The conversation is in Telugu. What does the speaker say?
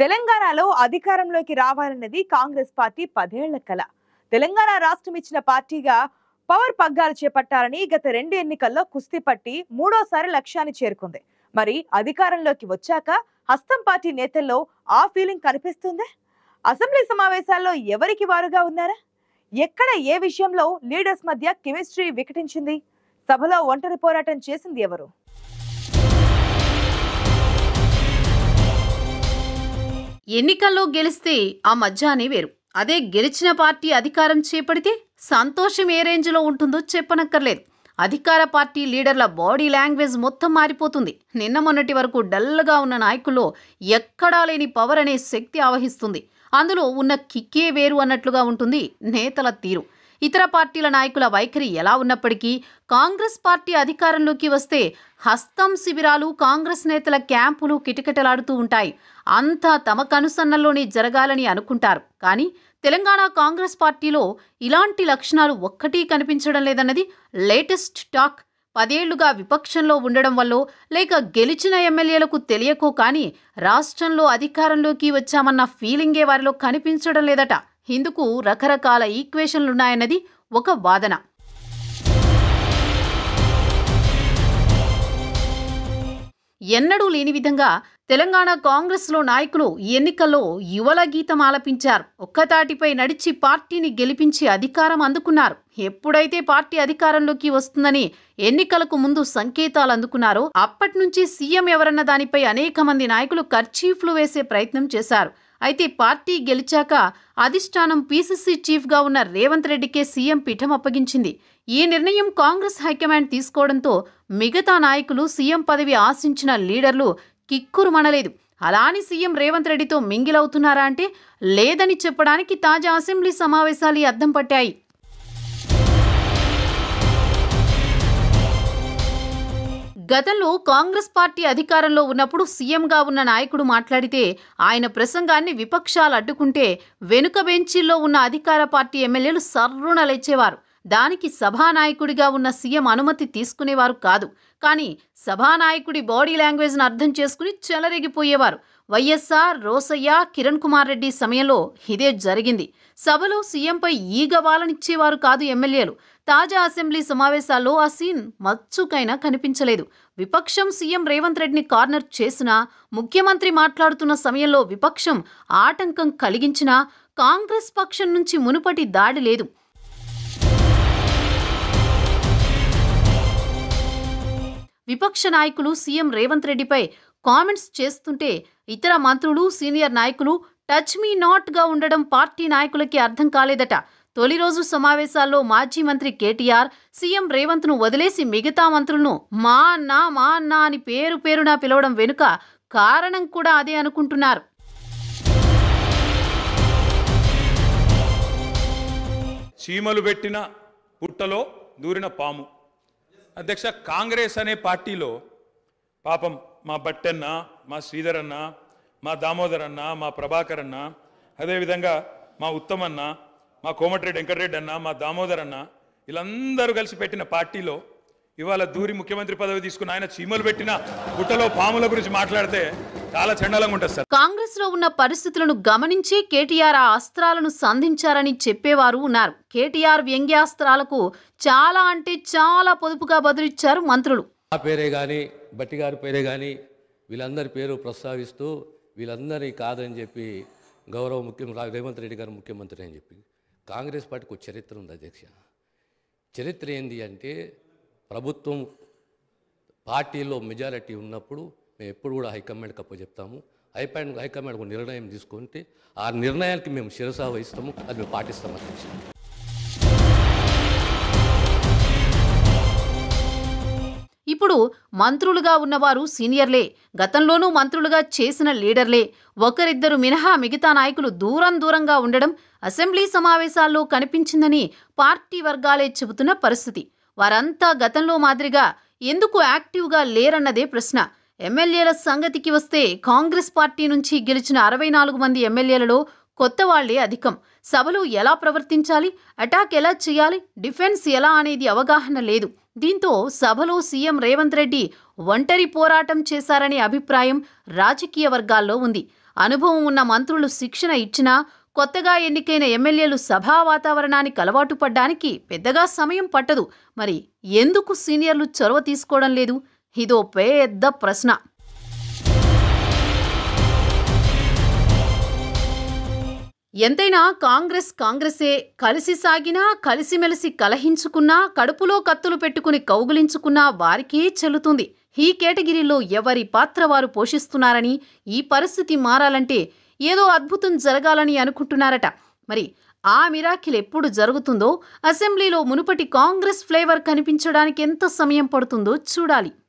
తెలంగాణలో అధికారంలోకి రావాలన్నది కాంగ్రెస్ పార్టీ పదేళ్ల కల తెలంగాణ రాష్ట్రం ఇచ్చిన పార్టీగా పవర్ పగ్గాలు చేపట్టాలని గత రెండు ఎన్నికల్లో కుస్తీ పట్టి మూడోసారి లక్ష్యాన్ని చేరుకుంది మరి అధికారంలోకి వచ్చాక హస్తం పార్టీ నేతల్లో ఆ ఫీలింగ్ కనిపిస్తుందే అసెంబ్లీ సమావేశాల్లో ఎవరికి వారుగా ఉన్నారా ఎక్కడ ఏ విషయంలో లీడర్స్ మధ్య కెమిస్ట్రీ వికటించింది సభలో ఒంటరి పోరాటం చేసింది ఎవరు ఎన్నికల్లో గెలిస్తే ఆ మధ్యానే వేరు అదే గెలిచిన పార్టీ అధికారం చేపడితే సంతోషం ఏ రేంజ్లో ఉంటుందో చెప్పనక్కర్లేదు అధికార పార్టీ లీడర్ల బాడీ లాంగ్వేజ్ మొత్తం మారిపోతుంది నిన్న మొన్నటి వరకు డల్గా ఉన్న నాయకుల్లో ఎక్కడా లేని పవర్ అనే శక్తి ఆవహిస్తుంది అందులో ఉన్న కిక్కే వేరు అన్నట్లుగా ఉంటుంది నేతల తీరు ఇతర పార్టీల నాయకుల వైఖరి ఎలా ఉన్నప్పటికీ కాంగ్రెస్ పార్టీ అధికారంలోకి వస్తే హస్తం శిబిరాలు కాంగ్రెస్ నేతల క్యాంపులు కిటకిటలాడుతూ ఉంటాయి అంతా తమ కనుసన్నల్లోనే జరగాలని అనుకుంటారు కానీ తెలంగాణ కాంగ్రెస్ పార్టీలో ఇలాంటి లక్షణాలు ఒక్కటీ కనిపించడం లేదన్నది లేటెస్ట్ టాక్ పదేళ్లుగా విపక్షంలో ఉండడం వల్లో లేక గెలిచిన ఎమ్మెల్యేలకు తెలియకో కానీ రాష్ట్రంలో అధికారంలోకి వచ్చామన్న ఫీలింగే వారిలో కనిపించడం లేదట ఇందుకు రకరకాల ఈక్వేషన్లున్నాయన్నది ఒక వాదన ఎన్నడూ లేని విధంగా తెలంగాణ కాంగ్రెస్లో నాయకులు ఈ ఎన్నికల్లో యువల గీతం ఆలపించారు ఒక్కతాటిపై నడిచి పార్టీని గెలిపించి అధికారం అందుకున్నారు ఎప్పుడైతే పార్టీ అధికారంలోకి వస్తుందని ఎన్నికలకు ముందు సంకేతాలు అందుకున్నారో అప్పటి నుంచి సీఎం ఎవరన్న దానిపై అనేక మంది నాయకులు కర్చీఫ్లు వేసే ప్రయత్నం చేశారు అయితే పార్టీ గెలిచాక అధిష్టానం పీసీసీ చీఫ్గా ఉన్న రేవంత్ రెడ్డికే సీఎం పీఠం అప్పగించింది ఈ నిర్ణయం కాంగ్రెస్ హైకమాండ్ తీసుకోవడంతో మిగతా నాయకులు సీఎం పదవి ఆశించిన లీడర్లు కిక్కురు మనలేదు అలాని సీఎం రేవంత్ రెడ్డితో మింగిలవుతున్నారా అంటే లేదని చెప్పడానికి తాజా అసెంబ్లీ సమావేశాలు ఈ అద్దం పట్టాయి గతంలో కాంగ్రెస్ పార్టీ అధికారంలో ఉన్నప్పుడు సీఎంగా ఉన్న నాయకుడు మాట్లాడితే ఆయన ప్రసంగాన్ని విపక్షాలు అడ్డుకుంటే వెనుక బెంచీల్లో ఉన్న అధికార పార్టీ ఎమ్మెల్యేలు సర్రున లేచేవారు దానికి సభానాయకుడిగా ఉన్న సీఎం అనుమతి తీసుకునేవారు కాదు కానీ సభానాయకుడి బాడీ లాంగ్వేజ్ను అర్థం చేసుకుని చెలరేగిపోయేవారు వైఎస్ఆర్ రోసయ్య కిరణ్ కుమార్ రెడ్డి సమయంలో ఇదే జరిగింది సభలో సీఎంపై ఈగ వాలనిచ్చేవారు కాదు ఎమ్మెల్యేలు తాజా అసెంబ్లీ సమావేశాల్లో ఆ సీన్ మచ్చుకైనా కనిపించలేదు విపక్షం సీఎం రేవంత్ రెడ్డిని కార్నర్ చేసినా ముఖ్యమంత్రి మాట్లాడుతున్న సమయంలో విపక్షం ఆటంకం కలిగించినా కాంగ్రెస్ పక్షం నుంచి మునుపటి దాడి లేదు విపక్ష నాయకులు సీఎం రేవంత్ రెడ్డిపై కామెంట్స్ చేస్తుంటే ఇతర మంత్రులు సీనియర్ నాయకులు టచ్ మీ నాట్గా ఉండడం పార్టీ నాయకులకి అర్థం కాలేదట తొలి రోజు సమావేశాల్లో మాజీ మంత్రి కేటీఆర్ సీఎం రేవంత్ను వదిలేసి మిగతా మంత్రులను మా అన్న మా అన్న అని పేరు పేరున పిలవడం వెనుక కారణం కూడా అదే అనుకుంటున్నారు చీమలు పెట్టిన పుట్టలో దూరిన పాము అధ్యక్ష కాంగ్రెస్ అనే పార్టీలో పాపం మా బట్టన్న మా శ్రీధర్ అన్న మా దామోదర్ అన్న మా ప్రభాకర్ అన్న అదేవిధంగా మా ఉత్తమన్న మా కోమటిరెడ్డి వెంకటరెడ్డి అన్న మా దామోదర్ అన్న వీళ్ళందరూ కలిసి పెట్టిన పార్టీలో ఇవాళ దూరి ముఖ్యమంత్రి పదవి తీసుకున్న ఆయన చీమలు పెట్టిన పుట్టలో పాముల గురించి మాట్లాడితే చాలా చండాలంగా ఉంటుంది సార్ కాంగ్రెస్ లో ఉన్న పరిస్థితులను గమనించి కేటీఆర్ ఆ అస్త్రాలను సంధించారని చెప్పేవారు ఉన్నారు కేటీఆర్ వ్యంగ్యాస్త్రాలకు చాలా అంటే చాలా పొదుపుగా బదులిచ్చారు మంత్రులు ఆ పేరే కానీ బట్టి గారి పేరే కానీ వీళ్ళందరి పేరు ప్రస్తావిస్తూ వీళ్ళందరి కాదని చెప్పి గౌరవ ముఖ్యం రా- రేవంత్ రెడ్డి గారు ముఖ్యమంత్రి అని చెప్పి కాంగ్రెస్ పార్టీకి ఒక చరిత్ర ఉంది అధ్యక్ష చరిత్ర ఏంది అంటే ప్రభుత్వం పార్టీలో మెజారిటీ ఉన్నప్పుడు మేము ఎప్పుడు కూడా హైకమాండ్కి అప్పచెప్తాము హైకమాండ్ హైకమాండ్ ఒక నిర్ణయం తీసుకుంటే ఆ నిర్ణయానికి మేము శిరసా వహిస్తాము అది మేము పాటిస్తాం అధ్యక్ష ఇప్పుడు మంత్రులుగా ఉన్నవారు సీనియర్లే గతంలోనూ మంత్రులుగా చేసిన లీడర్లే ఒకరిద్దరు మినహా మిగతా నాయకులు దూరం దూరంగా ఉండడం అసెంబ్లీ సమావేశాల్లో కనిపించిందని పార్టీ వర్గాలే చెబుతున్న పరిస్థితి వారంతా గతంలో మాదిరిగా ఎందుకు యాక్టివ్గా లేరన్నదే ప్రశ్న ఎమ్మెల్యేల సంగతికి వస్తే కాంగ్రెస్ పార్టీ నుంచి గెలిచిన అరవై నాలుగు మంది ఎమ్మెల్యేలలో కొత్త వాళ్లే అధికం సభలో ఎలా ప్రవర్తించాలి అటాక్ ఎలా చేయాలి డిఫెన్స్ ఎలా అనేది అవగాహన లేదు దీంతో సభలో సీఎం రేవంత్ రెడ్డి ఒంటరి పోరాటం చేశారనే అభిప్రాయం రాజకీయ వర్గాల్లో ఉంది అనుభవం ఉన్న మంత్రులు శిక్షణ ఇచ్చినా కొత్తగా ఎన్నికైన ఎమ్మెల్యేలు సభా వాతావరణానికి అలవాటు పడ్డానికి పెద్దగా సమయం పట్టదు మరి ఎందుకు సీనియర్లు చొరవ తీసుకోవడం లేదు ఇదో పెద్ద ప్రశ్న ఎంతైనా కాంగ్రెస్ కాంగ్రెసే కలిసి సాగినా కలిసిమెలిసి కలహించుకున్నా కడుపులో కత్తులు పెట్టుకుని కౌగులించుకున్నా వారికే చెల్లుతుంది ఈ కేటగిరీలో ఎవరి పాత్ర వారు పోషిస్తున్నారని ఈ పరిస్థితి మారాలంటే ఏదో అద్భుతం జరగాలని అనుకుంటున్నారట మరి ఆ మిరాకిల్ ఎప్పుడు జరుగుతుందో అసెంబ్లీలో మునుపటి కాంగ్రెస్ ఫ్లేవర్ కనిపించడానికి ఎంత సమయం పడుతుందో చూడాలి